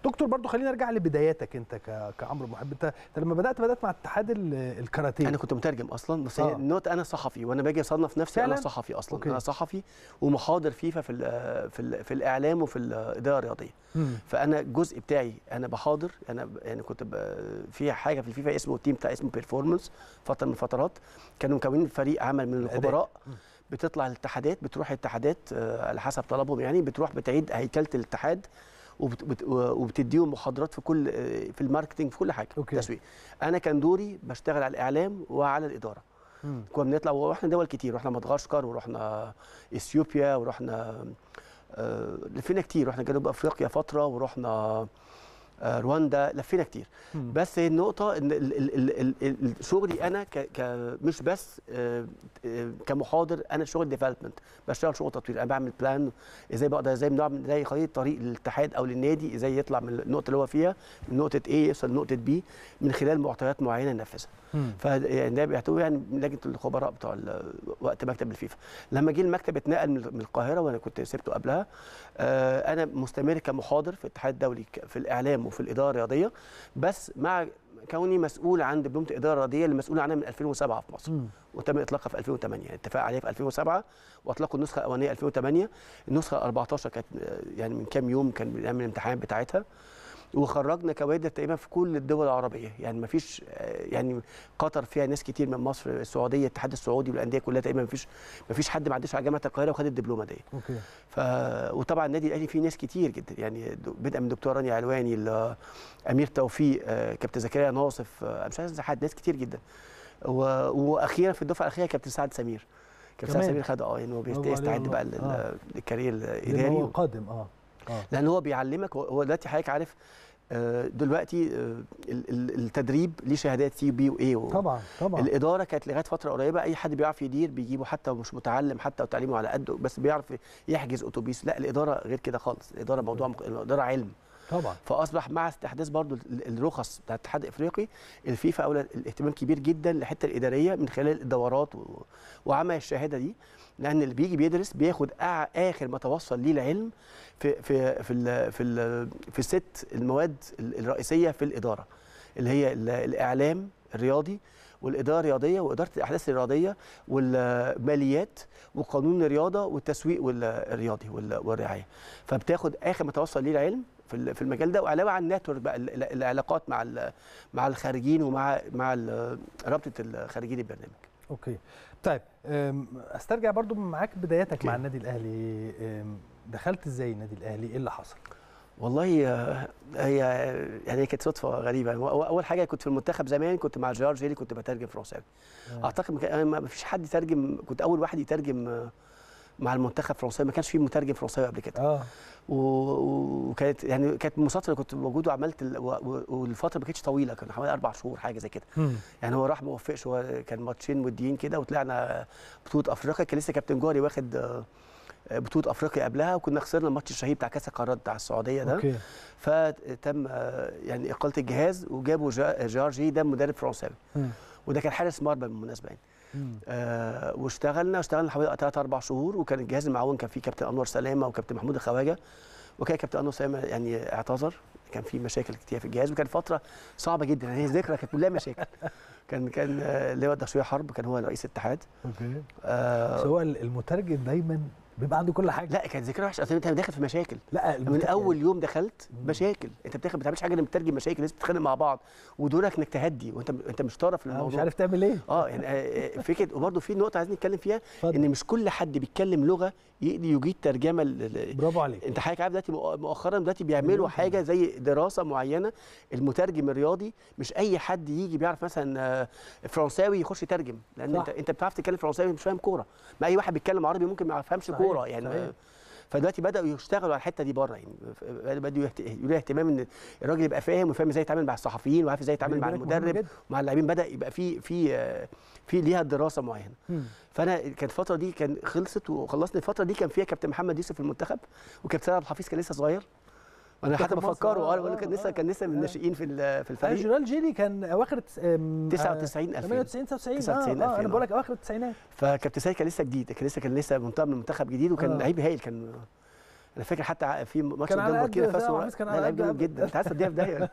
دكتور برضو خلينا نرجع لبداياتك انت ك- كعمرو محب انت أنت لما بدات بدات مع اتحاد ال- الكاراتيه انا كنت مترجم اصلا بس آه. هي النوت انا صحفي وانا باجي اصنف نفسي فعلاً؟ انا صحفي اصلا أوكي. انا صحفي ومحاضر فيفا في ال في, ال في الاعلام وفي الاداره الرياضيه مم. فانا الجزء بتاعي انا بحاضر انا ب- يعني كنت ب- في حاجه في الفيفا اسمه التيم بتاع اسمه بيرفورمانس فتره من الفترات كانوا مكونين فريق عمل من الأداء. الخبراء مم. بتطلع الاتحادات بتروح الاتحادات آه، على حسب طلبهم يعني بتروح بتعيد هيكله الاتحاد وبت- بت- وبتديهم محاضرات في كل آه، في الماركتنج في كل حاجه أوكي. تسويق انا كان دوري بشتغل على الاعلام وعلى الاداره مم. كنا بنطلع ورحنا دول كتير رحنا مدغشقر ورحنا اثيوبيا ورحنا آه، لفينا كتير رحنا جنوب افريقيا فتره ورحنا آه، رواندا لفينا كتير مم. بس هي النقطه ان ال- ال- ال- ال- ال- شغلي انا ك ك مش بس آه، آه، كمحاضر انا شغل ديفلوبمنت بشتغل شغل تطوير انا بعمل بلان ازاي بقدر ازاي بنعمل زي خريطه طريق للاتحاد او للنادي ازاي يطلع من النقطه اللي هو فيها من نقطه A يوصل لنقطه B من خلال معطيات معينه ينفذها مم. فيعني ده بيعتبر يعني من لجنه الخبراء بتوع ال- وقت مكتب الفيفا لما جه المكتب اتنقل من من القاهره وانا كنت سبته قبلها آه، انا مستمر كمحاضر في الاتحاد الدولي ك- في الاعلام وفي الاداره الرياضيه بس مع كوني مسؤول عن دبلومه الاداره الرياضيه اللي مسؤول عنها من 2007 في مصر مم. وتم اطلاقها في 2008 يعني اتفاق عليها في 2007 واطلقوا النسخه الاولانيه 2008 النسخه 14 كانت آه، يعني من كام يوم كان بنعمل الامتحان بتاعتها وخرجنا كوادر تقريبا في كل الدول العربيه يعني ما فيش يعني قطر فيها ناس كتير من مصر السعوديه الاتحاد السعودي والانديه كلها تقريبا ما فيش ما فيش حد ما عداش على جامعه القاهره وخد الدبلومه دي اوكي ف وطبعا النادي الاهلي فيه ناس كتير جدا يعني د- بدءا من دكتور رانيا علواني ل- امير توفيق آه، كابتن زكريا ناصف آه، مش عايز أنسى حد ناس كتير جدا و... واخيرا في الدفعه الاخيره كابتن سعد سمير كابتن سعد كمان. سمير خد اه يعني هو برافو بيستعد عليه بقى والله. لل- آه. للكارير لأن الاداري هو قادم اه اه لان هو بيعلمك هو- هو دلوقتي حضرتك عارف آه، دلوقتي آه، ال- ال- التدريب ليه شهادات سي بي واي طبعا طبعا الاداره كانت لغايه فتره قريبه اي حد بيعرف يدير بيجيبه حتى ومش متعلم حتى وتعليمه على قده بس بيعرف يحجز اتوبيس لا الاداره غير كده خالص الاداره موضوع مق- الاداره علم طبعا فاصبح مع استحداث برضو ال- الرخص بتاع الاتحاد الافريقي الفيفا اولى الاهتمام كبير جدا للحته الاداريه من خلال الدورات و... وعمل الشهاده دي لان اللي بيجي بيدرس بياخد أع- اخر ما توصل ليه العلم في في في ال... في ال... في الست المواد ال- الرئيسيه في الاداره اللي هي ال- الاعلام الرياضي والاداره الرياضيه واداره الاحداث الرياضيه والماليات وقانون الرياضه والتسويق وال- الرياضي وال- والرعايه فبتاخد اخر ما توصل ليه العلم في ال- في المجال ده وعلاوه على النتورك بقى ال- ال- العلاقات مع ال- مع الخارجين ومع مع ال- رابطه الخارجين البرنامج اوكي طيب أم، استرجع برضو معاك بداياتك أوكي. مع النادي الاهلي أم، دخلت ازاي النادي الاهلي ايه اللي حصل والله آه، هي يعني هي كانت صدفه غريبه هو اول حاجه كنت في المنتخب زمان كنت مع جورج جيلي كنت بترجم فرنساوي آه. اعتقد ما كان- ما فيش حد يترجم كنت اول واحد يترجم آه، مع المنتخب فرنساوي ما كانش في مترجم فرنساوي قبل كده اه و- و- وكانت يعني كانت من فتره كنت موجود وعملت ال- و- و- والفتره ما كانتش طويله كان حوالي اربع شهور حاجه زي كده مم. يعني هو راح ما وفقش هو كان ماتشين وديين كده وطلعنا بطوله افريقيا كان لسه كابتن جوهري واخد آه، بطوله افريقيا قبلها وكنا خسرنا الماتش الشهير بتاع كاس القارات بتاع السعوديه ده اوكي فتم آه، يعني اقاله الجهاز وجابوا جا- جورجي ده مدرب فرنساوي مم. وده كان حارس مرمى بالمناسبه يعني مم. آه واشتغلنا اشتغلنا حوالي ثلاث اربع شهور وكان الجهاز المعاون كان فيه كابتن انور سلامه وكابتن محمود الخواجه وكان كابتن انور سلامه يعني اعتذر كان في مشاكل كتير في الجهاز وكان فتره صعبه جدا يعني هي ذكرى كانت كلها مشاكل كان كان آه، لواء دشويه حرب كان هو رئيس الاتحاد اوكي آه بس هو المترجم دايما بيبقى عنده كل حاجه لا كانت ذكرى وحشه أصل انت داخل في مشاكل لا من المت- اول يوم دخلت مم. مشاكل انت بتاخد ما بتعملش حاجه انك بتترجم مشاكل الناس بتتخانق مع بعض ودورك انك تهدي وانت انت مش طرف في آه، الموضوع مش عارف تعمل ايه اه يعني آه، آه، فكره وبرده في نقطه عايزين نتكلم فيها اتفضل. ان مش كل حد بيتكلم لغه يقدر يجيد ترجمه ل- ل- برافو عليك انت حضرتك عارف دلوقتي مؤ- مؤخرا دلوقتي بيعملوا مليون في حاجه زي دراسه معينه المترجم الرياضي مش اي حد يجي بيعرف مثلا آه، فرنساوي يخش يترجم لان صح. انت انت بتعرف تتكلم فرنساوي مش فاهم كوره ما اي واحد بيتكلم عربي ممكن ما يفهمش صحيح، كوره يعني صحيح. آه، فدلوقتي بداوا يشتغلوا على الحته دي بره يعني ف- بداوا يهت- يقولوا اهتمام ان الراجل يبقى فاهم وفاهم ازاي يتعامل مع الصحفيين وعارف ازاي يتعامل مع بالك مهم المدرب جدا. ومع اللاعبين بدا يبقى في في آه، في ليها دراسه معينه مم. فانا كانت الفتره دي كان خلصت وخلصنا الفتره دي كان فيها كابتن محمد يوسف في المنتخب وكابتن عبد الحفيظ كان لسه صغير وانا حتى منتخب مصر، بفكره آه، اه بقول لك كان آه، لسه كان لسه من آه. الناشئين في ال- في آه، الفريق جورال جيلي كان اواخر التس- آم، آه، 99 2000 98 99 99 اه, آه 2000 انا بقول لك اواخر التسعينات فكابتن سيد كان لسه جديد كان لسه كان لسه منتخب من منتخب جديد وكان آه. لعيب هايل كان انا فاكر حتى ع- في ماتش كان على قدام قد بوركينا سامح فاسو حفيظ كان لا على لعيب قد جامد أبدا. جدا انت عايز تديها في داهيه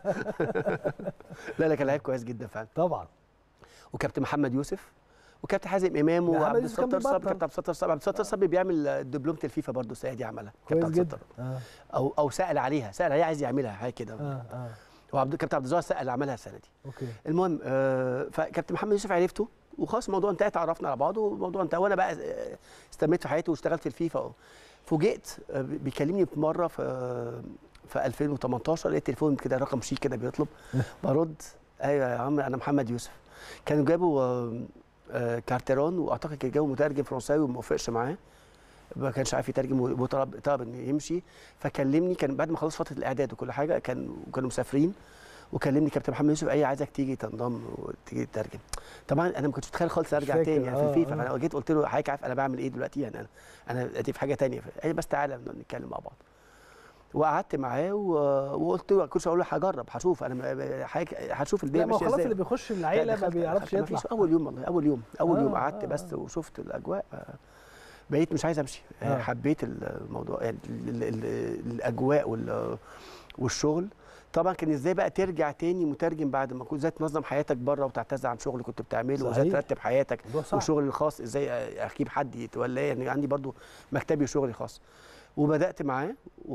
لا لا كان لعيب كويس جدا فعلا طبعا وكابتن محمد يوسف وكابتن حازم امام محمد وعبد يوسف كان الستار صبري بيبطل. كابتن عبد الستار صبري عبد الستار صبري بيعمل دبلومه الفيفا برضه السنه دي عملها كابتن كويس عبد جدا الستار اه او او سال عليها سال عليها عايز يعملها حاجه كده اه اه وعبد كابتن عبد الزهر سال عملها السنه دي اوكي المهم آه فكابتن محمد يوسف عرفته وخلاص الموضوع انتهى اتعرفنا على بعض والموضوع انتهى وانا بقى آه، استميت في حياتي واشتغلت في الفيفا فوجئت آه، بيكلمني في مره في في 2018 لقيت تليفون كده رقم شيك كده بيطلب برد ايوه يا عم انا محمد يوسف كانوا جابوا آه، آه، كارتيرون واعتقد كان جابوا مترجم فرنساوي وما وافقش معاه ما كانش عارف يترجم وطلب طلب انه يمشي فكلمني كان بعد ما خلص فتره الاعداد وكل حاجه كان وكانوا مسافرين وكلمني كابتن محمد يوسف اي عايزك تيجي تنضم وتيجي تترجم طبعا انا ما كنتش متخيل خالص ارجع فاكر، تاني يعني في آه، الفيفا آه. فانا جيت قلت له حضرتك عارف انا بعمل ايه دلوقتي يعني انا انا دلوقتي في حاجه تانية قال لي بس تعالى نتكلم مع بعض وقعدت معاه و- وقلت له كنت اقول له هجرب هشوف انا م- حضرتك هشوف لا الدنيا ما هو ماشيه خلاص ازاي اللي بيخش لا، العيله ما دخلت- بيعرفش دخلت- يطلع مفيش اول يوم والله اول يوم اول آه، يوم قعدت آه، بس آه. وشفت الاجواء آه، بقيت مش عايز امشي آه. حبيت الموضوع يعني ال- ال- ال- الاجواء وال- والشغل طبعا كان ازاي بقى ترجع تاني مترجم بعد ما كنت ازاي تنظم حياتك بره وتعتذر عن شغل كنت بتعمله وازاي صحيح. ترتب حياتك الموضوع صعب وشغل الخاص ازاي اجيب حد يتولاه يعني عندي برضو مكتبي وشغلي خاص وبدات معاه و...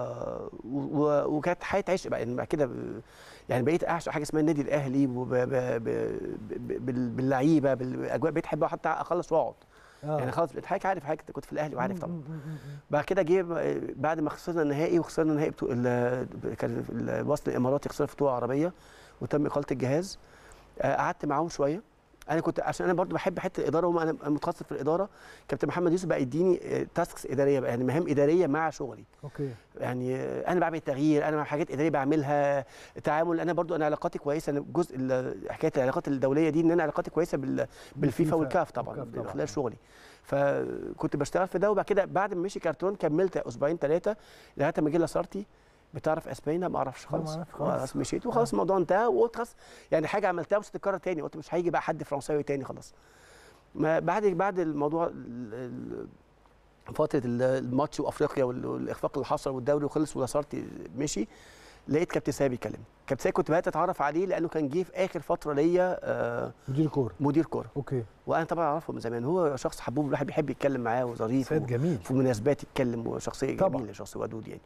و... وكانت حياه عشق بقى يعني بعد كده ب- يعني بقيت اعشق حاجه اسمها النادي الاهلي وب... ب... ب... ب... بال- باللعيبه بالاجواء بقيت احب حتى اخلص واقعد آه. يعني خلاص بقيت حضرتك عارف حضرتك كنت في الاهلي وعارف طبعا م- م- م- م. بعد كده جه ب- بعد ما خسرنا النهائي وخسرنا النهائي بتو... ال... كان الوصل الاماراتي خسر في بطوله عربيه وتم اقاله الجهاز آه، قعدت معاهم شويه انا كنت عشان انا برضو بحب حته الاداره وما انا متخصص في الاداره كابتن محمد يوسف بقى يديني تاسكس اداريه بقى يعني مهام اداريه مع شغلي اوكي يعني آه، انا بعمل تغيير انا حاجات اداريه بعملها تعامل انا برضو انا علاقاتي كويسه انا جزء ال- حكايه العلاقات الدوليه دي ان انا علاقاتي كويسه بال... بالفيفا بالفيفا والكاف طبعا والكاف من طبعاً. خلال شغلي فكنت بشتغل في ده وبعد كده بعد ما مشي كرتون كملت اسبوعين ثلاثه لغايه ما جه لاسارتي بتعرف اسبانيا ما اعرفش لا، ما خالص أعرفش خالص. خلاص مشيت وخلاص الموضوع انتهى وقلت خلاص يعني حاجه عملتها مش هتتكرر تاني قلت مش هيجي بقى حد فرنساوي تاني خلاص ما بعد بعد الموضوع ال- ال- فتره ال- الماتش وافريقيا وال- والاخفاق اللي حصل والدوري وخلص ولاسارتي مشي لقيت كابتن سامي بيكلمني كابتن سامي كنت بدات اتعرف عليه لانه كان جه في اخر فتره ليا آه، مدير كوره مدير كوره اوكي وانا طبعا اعرفه من زمان هو شخص حبوب الواحد بيحب يتكلم معاه وظريف سيد و- جميل في مناسبات يتكلم وشخصيه طبعاً. جميله شخص ودود يعني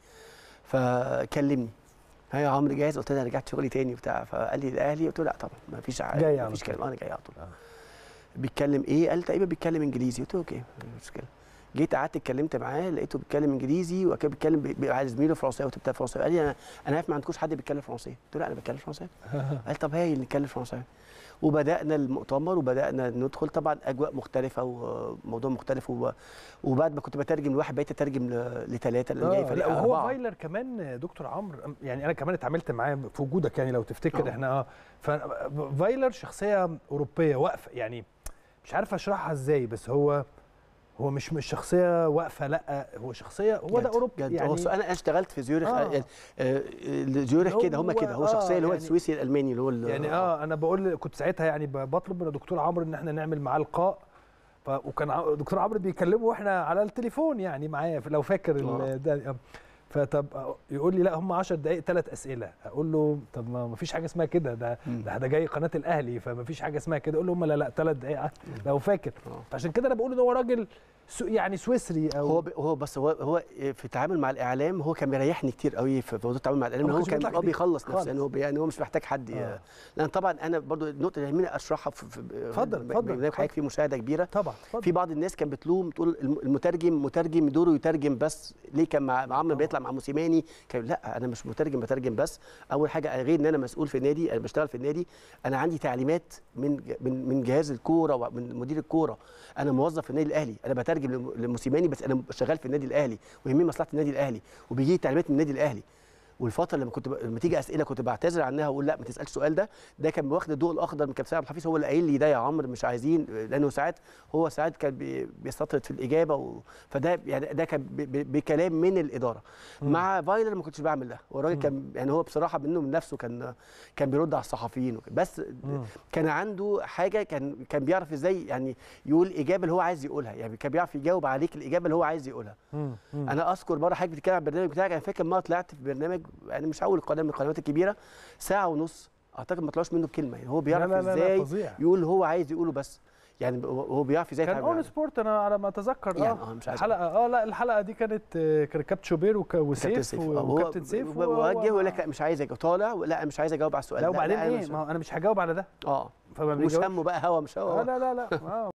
فكلمني ها يا عمرو جاهز قلت له انا رجعت شغلي تاني وبتاع فقال لي الاهلي قلت له لا طبعا ما فيش ع- جاي ما على فيش طول. كلام انا جاي على طول آه. بيتكلم ايه قال تقريبا بيتكلم انجليزي قلت له اوكي مفيش مشكله جيت قعدت اتكلمت معاه لقيته بيتكلم انجليزي وكان بيتكلم ب- ب- على زميله فرنساوي وبتاع فرنساوي قال لي انا انا عارف ما عندكوش حد بيتكلم فرنساوي قلت له لا انا بتكلم فرنساوي قال طب هاي نتكلم فرنساوي وبدانا المؤتمر وبدانا ندخل طبعا اجواء مختلفه وموضوع مختلف وب- وبعد ما كنت بترجم لواحد بقيت اترجم ل- لثلاثه لان جاي آه فريق لا وهو اربعه فايلر كمان دكتور عمرو يعني انا كمان اتعاملت معاه في وجودك يعني لو تفتكر آه. احنا اه ففايلر شخصيه اوروبيه واقفه يعني مش عارف اشرحها ازاي بس هو هو مش مش شخصيه واقفه لا هو شخصيه هو ده جد- اوروبي جد يعني هو انا أنا اشتغلت في زيورخ آه. آه. آه زيورخ كده هم هو- كده هو آه، شخصيه اللي هو يعني- السويسي الالماني اللي هو ال- يعني اه انا بقول كنت ساعتها يعني ب- بطلب من الدكتور عمرو ان احنا نعمل معاه لقاء ف وكان ع- دكتور عمرو بيكلمه واحنا على التليفون يعني معايا لو فاكر آه. ال- ده آه. فطب يقول لي لا هم 10 دقائق ثلاث اسئله اقول له طب ما ما فيش حاجه اسمها كده ده مم. ده ده جاي قناه الاهلي فما فيش حاجه اسمها كده اقول له هم لا لا ثلاث دقائق لو فاكر آه. فعشان كده انا بقول ان هو راجل سو يعني سويسري او هو ب- هو بس هو هو في التعامل مع الاعلام هو كان مريحني كتير قوي في موضوع التعامل مع الاعلام هو لأن ما هو كانش كان بيطلع هو كتير بيخلص خالص. نفسه يعني هو بي- يعني هو مش محتاج حد ي- آه. لان طبعا انا برضو النقطه اللي يهمني اشرحها في في اتفضل، ب- اتفضل، بما إن حضرتك في مشاهده كبيره طبعا اتفضل. في بعض الناس كانت بتلوم تقول الم- المترجم مترجم دوره يترجم بس ليه كان مع مع عمرو طبعا. بيطلع مع موسيماني كان لا انا مش مترجم بترجم بس اول حاجه غير ان انا مسؤول في النادي انا بشتغل في النادي انا عندي تعليمات من ج- من من جهاز الكوره ومن مدير الكوره انا موظف في النادي الاهلي انا بترجم لم- لموسيماني بس انا شغال في النادي الاهلي ويهمني مصلحه النادي الاهلي وبيجي لي تعليمات من النادي الاهلي والفتره لما كنت ب... لما تيجي اسئله كنت بعتذر عنها واقول لا ما تسالش السؤال ده ده كان واخد الضوء الاخضر من كابتن سيد عبد الحفيظ هو اللي قايل لي ده يا عمرو مش عايزين لانه ساعات هو ساعات كان بي... بيستطرد في الاجابه و... فده يعني ده كان ب... ب... بكلام من الاداره مم. مع فايلر ما كنتش بعمل ده هو الراجل كان يعني هو بصراحه منه من نفسه كان كان بيرد على الصحفيين وكده. بس مم. كان عنده حاجه كان كان بيعرف ازاي يعني يقول الاجابه اللي هو عايز يقولها يعني كان بيعرف يجاوب عليك الاجابه اللي هو عايز يقولها مم. مم. انا اذكر مره حضرتك بتتكلم عن البرنامج بتاعك انا فاكر مره طلعت في برنامج يعني مش اول قناه من القنوات الكبيره ساعه ونص اعتقد ما طلعش منه بكلمه يعني هو بيعرف لا لا لا ازاي فظيع يقول اللي هو عايز يقوله بس يعني هو هو بيعرف ازاي كان يتعامل اون معاه. سبورت انا على ما اتذكر يعني اه اه مش عايز الحلقه اه لا الحلقه دي كانت آه، كان كابتن شوبير وك- كابتن وسيف سيف و- آه، وهو وكابتن سيف ب- وهو- بوجه ويقول لك لا مش عايز أجاوب. طالع لا مش عايز اجاوب على السؤال لا ده وبعدين أنا ايه مش- ما هو انا مش هجاوب على ده اه فما مش بيجاوبش. همه بقى هوا مش هوا آه لا لا لا آه